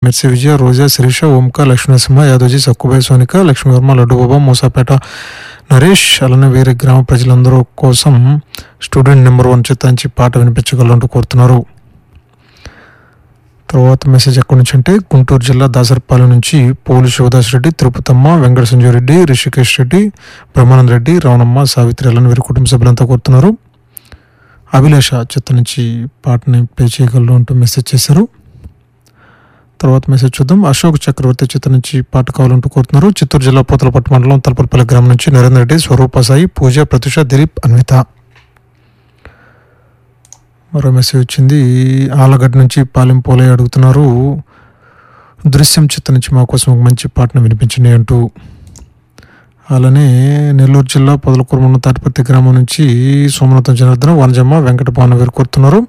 mercy విజయ రోజా శిరీష ఓంక లక్ష్మీనరసింహ యాదవ్జీ సక్కుబాయి సోనిక లక్ష్మీవర్మ లడ్డుబాబా మూసాపేట నరేష్ అలానే వేరే గ్రామ ప్రజలందరూ కోసం స్టూడెంట్ నెంబర్ వన్ చిత్తాంచి పాట వినిపించగలంటూ కోరుతున్నారు తర్వాత మెసేజ్ ఎక్కడి నుంచి అంటే గుంటూరు జిల్లా దాసరపాలెం నుంచి పోలు శివదాస్ రెడ్డి తిరుపతమ్మ వెంకట సంజయ్ రెడ్డి రిషికేష్ రెడ్డి బ్రహ్మానంద రెడ్డి రవణమ్మ సావిత్రి అలని వీరి కుటుంబ సభ్యులంతా కోరుతున్నారు అభిలాష చిత్త నుంచి పాటని ప్లే చేయగలరు అంటూ మెసేజ్ చేశారు తర్వాత మెసేజ్ చూద్దాం అశోక్ చక్రవర్తి చిత్త నుంచి పాట కావాలంటూ కోరుతున్నారు చిత్తూరు జిల్లా పోతలపట్టు మండలం తలపల్పల్లి గ్రామం నుంచి నరేంద్ర రెడ్డి స్వరూప సాయి పూజ ప్రత్యూష దిలీప్ అన్విత మరో మెసేజ్ వచ్చింది ఆలగడ్డ నుంచి పాలెం పోలయ్య అడుగుతున్నారు దృశ్యం చిత్త నుంచి మా కోసం ఒక మంచి పాటను వినిపించండి అంటూ అలానే నెల్లూరు జిల్లా పొదలకూరుమన్న తాటిపత్తి గ్రామం నుంచి సోమనాథం జనార్దన వనజమ్మ వెంకట భావన వీరు కోరుతున్నారు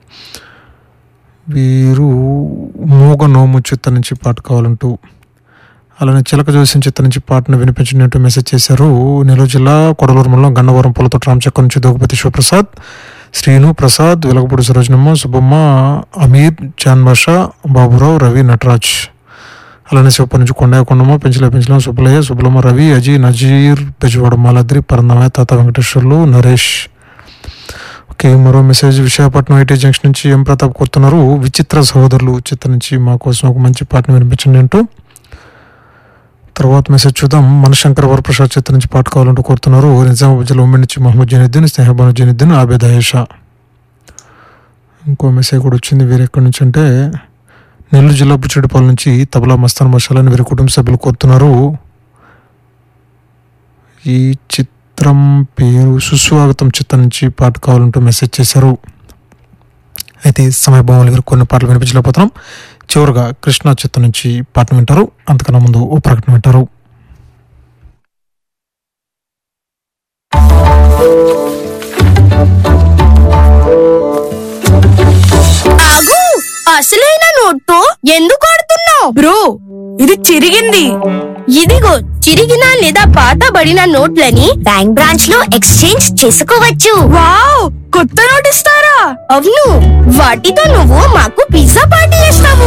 వీరు మూగ నోము చిత్త నుంచి పాట కావాలంటూ అలానే చిలక జోస్యం చిత్త నుంచి పాటను వినిపించినట్టు మెసేజ్ చేశారు నెల్లూరు జిల్లా కొడలూరు మండలం గన్నవరం పొలతో రామచక్ర నుంచి దోగపతి శివప్రసాద్ శ్రీను ప్రసాద్ వెలగపూడి సరోజనమ్మ సుబ్బమ్మ అమీర్ జాన్ బాషా బాబురావు రవి నటరాజ్ అలానే శివప్ప నుంచి కొండ కొండమ్మ పెంచల పెంచల సుబ్బలయ్య సుబ్బలమ్మ రవి అజీ నజీర్ బెజవాడ మాలాద్రి పరందమయ్య తాత వెంకటేశ్వర్లు నరేష్ ఓకే మరో మెసేజ్ విశాఖపట్నం ఐటీ జంక్షన్ నుంచి ఎం ప్రతాప్ కోరుతున్నారు విచిత్ర సహోదరులు చిత్త నుంచి మా కోసం ఒక మంచి పాటను వినిపించండి అంటూ తర్వాత మెసేజ్ చూద్దాం మనశంకర్ వరప్రసాద్ చిత్త నుంచి పాట కావాలంటూ కోరుతున్నారు నిజామాబాద్ జిల్లా ఉమ్మడి నుంచి మహమ్మద్ జనీద్దీన్ స్నేహబాను జనీద్దీన్ ఆబేద్ ఆయేషా ఇంకో మెసేజ్ కూడా వచ్చింది వేరే ఎక్కడి నుంచి అంటే నెల్లూరు జిల్లా బుచ్చిడిపాల నుంచి తబలా మస్తాన్ మషాలని వీరి కుటుంబ సభ్యులు కోరుతున్నారు ఈ చిత్రం పేరు సుస్వాగతం చిత్రం నుంచి పాట కావాలంటూ మెసేజ్ చేశారు అయితే సమయ భావాలు గారు కొన్ని పాటలు వినిపించలేకపోతున్నాం చివరిగా కృష్ణా చిత్రం నుంచి పాటను వింటారు అంతకన్నా ముందు ఓ ప్రకటన వింటారు ఆగు అసలైన నోట్తో ఎందుకు ఆడుతున్నావు బ్రో ఇది చిరిగింది ఇదిగో చిరిగిన లేదా పాతబడిన నోట్లని బ్యాంక్ బ్రాంచ్ లో ఎక్స్చేంజ్ చేసుకోవచ్చు వావ్ కొత్త నోట్ ఇస్తారా అవును వాటితో నువ్వు మాకు పిజ్జా పార్టీ చేస్తావు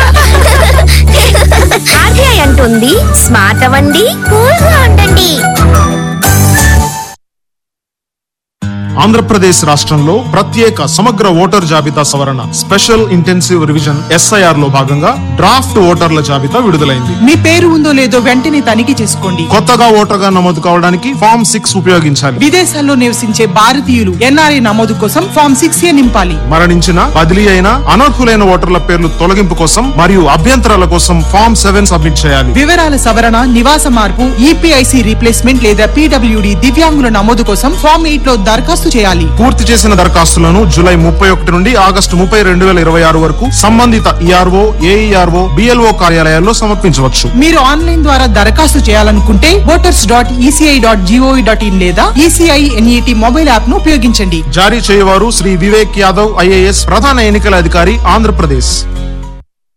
ఆర్బీఐ అంటుంది స్మార్ట్ అవ్వండి కూల్ గా ఉండండి ఆంధ్రప్రదేశ్ రాష్ట్రంలో ప్రత్యేక సమగ్ర ఓటర్ జాబితా సవరణ స్పెషల్ ఇంటెన్సివ్ రివిజన్ ఎస్ఐఆర్ లో భాగంగా డ్రాఫ్ట్ ఓటర్ల జాబితా విడుదలైంది మీ పేరు ఉందో లేదో వెంటనే తనిఖీ చేసుకోండి కొత్తగా ఓటర్గా నమోదు కావడానికి ఫామ్ సిక్స్ ఉపయోగించాలి విదేశాల్లో నివసించే భారతీయులు ఎన్ఆర్ఐ నమోదు కోసం ఫామ్ సిక్స్ ఏ నింపాలి మరణించిన బదిలీ అయిన అనర్హులైన ఓటర్ల పేర్లు తొలగింపు కోసం మరియు అభ్యంతరాల కోసం ఫామ్ సెవెన్ సబ్మిట్ చేయాలి వివరాల సవరణ నివాస మార్పు ఈపీఐసి రీప్లేస్మెంట్ లేదా పీడబ్ల్యూడి దివ్యాంగుల నమోదు కోసం ఫామ్ ఎయిట్ లో దరఖాస్తు చేయాలి పూర్తి చేసిన దరఖాస్తులను జూలై ముప్పై ఒకటి నుండి ఆగస్టు ముప్పై రెండు వేల ఇరవై ఆరు వరకు సంబంధిత ఈఆర్ఓ ఏఈఆర్ఓ బిఎల్ఓ కార్యాలయాల్లో సమర్పించవచ్చు మీరు ఆన్లైన్ ద్వారా దరఖాస్తు చేయాలనుకుంటే voters dot ECI dot GOV dot in లేదా ఈసీఐ ఎన్ఈటి మొబైల్ యాప్ ను ఉపయోగించండి జారీ చేయవారు శ్రీ వివేక్ యాదవ్ ఐఏఎస్ ప్రధాన ఎన్నికల అధికారి ఆంధ్రప్రదేశ్